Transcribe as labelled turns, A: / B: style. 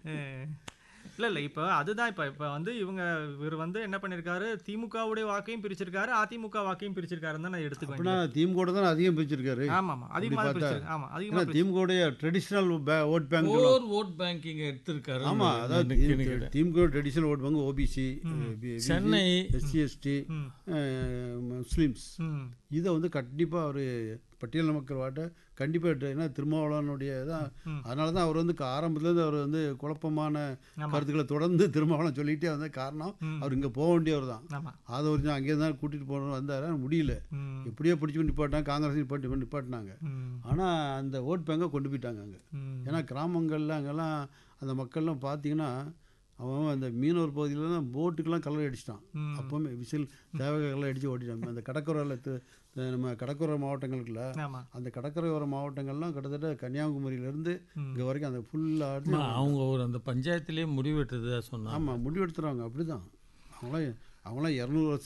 A: இல்லை இல்லை இப்போ அதுதான் இப்போ இப்போ வந்து இவங்க இவர் வந்து என்ன பண்ணியிருக்காரு திமுகவுடைய வாக்கையும் பிரிச்சிருக்காரு அதிமுக வாக்கையும் பிரிச்சிருக்காருன்னு தான் நான் எடுத்துக்குவேன்
B: அப்படின்னா திமுக தான் அதிகம் பிரிச்சிருக்காரு
A: ஆமா ஆமா அதிகமாக
B: பார்த்தா-
A: பிரிச்சிருக்கு ஆமா
B: ஏன்னா
A: அதிகமாக
B: திமுகவுடைய traditional vote bank
C: or vote banking எடுத்திருக்காரு
B: ஆமா அதாவது
C: எனக்கு நினைக்கிறேன்.
B: திமுக traditional vote bank OBC
C: Chennai
B: SC ST
A: hmm
B: Muslims
A: hmm
B: இதை வந்து கண்டிப்பாக அவர் பட்டியல் மக்கள் வாட்ட கண்டிப்பாக ஏன்னா திருமாவளவனுடைய தான்
A: ம்.
B: அதனால தான் அவர் வந்து க- ஆரம்பத்துலேருந்து அவர் வந்து குழப்பமான
A: ஆமா.
B: கருத்துக்களை தொடர்ந்து திருமாவளவன் சொல்லிகிட்டே வந்த காரணம்
A: ம்.
B: அவர் இங்கே போக வேண்டியவர் தான்
A: ஆமா
B: அதை ஒரு அங்கேயே தான் கூட்டிகிட்டு போகணும் வந்தார் ஆனா முடியல
A: ம்
B: எப்படியோ பிடிச்சி நிப்பாட்டாங்க காங்கிரஸ் நிப்பாட்டி நிப்பாட்டினாங்க
A: ம்
B: ஆனால் அந்த ஓட் பேங்கை கொண்டு போயிட்டாங்க அங்கே
A: ம்
B: ஏன்னா கிராமங்கள்ல அங்கெல்லாம் அந்த மக்கள்லாம் பார்த்தீங்கன்னா அவன் அந்த மீனவர் பகுதியில் தான் போட்டுக்கெல்லாம் கலர் அடிச்சிட்டான்
A: ம்.
B: அப்போவுமே விசில் தேவகை கலர் அடித்து ஓட்டிட்டான் அந்த கடற்கரையில் நம்ம கடற்கரை மாவட்டங்களுக்குள்ள
A: ஆமா
B: அந்த கடற்கரையோர மாவட்டங்கள்லாம் கிட்டத்தட்ட கன்னியாகுமரியிலேருந்து
A: ம்.
B: இங்கே வரைக்கும் அந்த ஃபுல்லாக
C: ஆமா, அவங்க ஒரு அந்த பஞ்சாயத்திலேயே முடிவெட்டதா சொன்னாங்க
B: ஆமாம் முடிவெடுத்துறாங்க அப்படி தான் அவங்களாம் அவங்களாம் இரநூறு வருஷம்